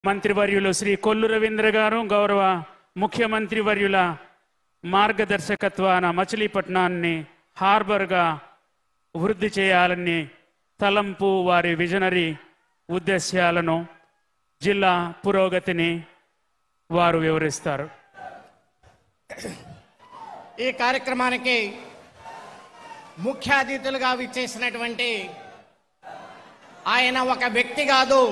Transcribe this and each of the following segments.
మంత్రివర్యులు శ్రీ కొల్లు రవీంద్ర గారు గౌరవ ముఖ్యమంత్రి వర్యుల మార్గదర్శకత్వాన మచిలీపట్నాన్ని హార్బర్గా వృద్ధి చేయాలని తలంపు వారి విజనరీ ఉద్దేశ్యాలను జిల్లా పురోగతిని వారు వివరిస్తారు ఈ కార్యక్రమానికి ముఖ్య అతిథులుగా విచ్చేసినటువంటి ఆయన ఒక వ్యక్తి కాదు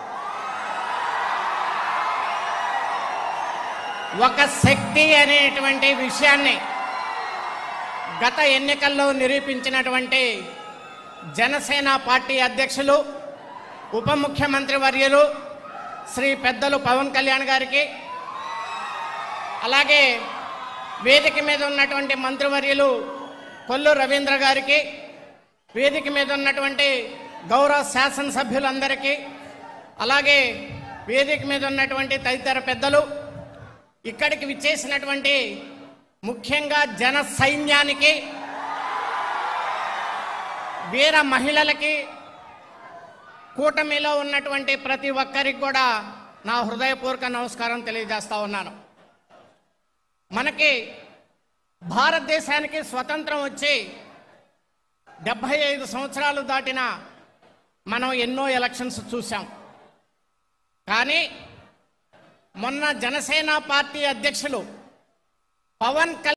ఒక శక్తి అనేటువంటి విషయాన్ని గత ఎన్నికల్లో నిరూపించినటువంటి జనసేన పార్టీ అధ్యక్షులు ఉప ముఖ్యమంత్రి వర్యులు శ్రీ పెద్దలు పవన్ కళ్యాణ్ గారికి అలాగే వేదిక మీద ఉన్నటువంటి మంత్రివర్యులు కొల్లు రవీంద్ర గారికి వేదిక మీద ఉన్నటువంటి గౌరవ శాసనసభ్యులందరికీ అలాగే వేదిక మీద ఉన్నటువంటి తదితర పెద్దలు ఇక్కడికి విచ్చేసినటువంటి ముఖ్యంగా జన సైన్యానికి వీర మహిళలకి కూటమిలో ఉన్నటువంటి ప్రతి ఒక్కరికి కూడా నా హృదయపూర్వక నమస్కారం తెలియజేస్తా ఉన్నాను మనకి భారతదేశానికి స్వతంత్రం వచ్చి డెబ్భై ఐదు సంవత్సరాలు దాటిన మనం ఎన్నో ఎలక్షన్స్ చూసాం కానీ మొన్న జనసేన పార్టీ అధ్యక్షులు పవన్ కళ్యాణ్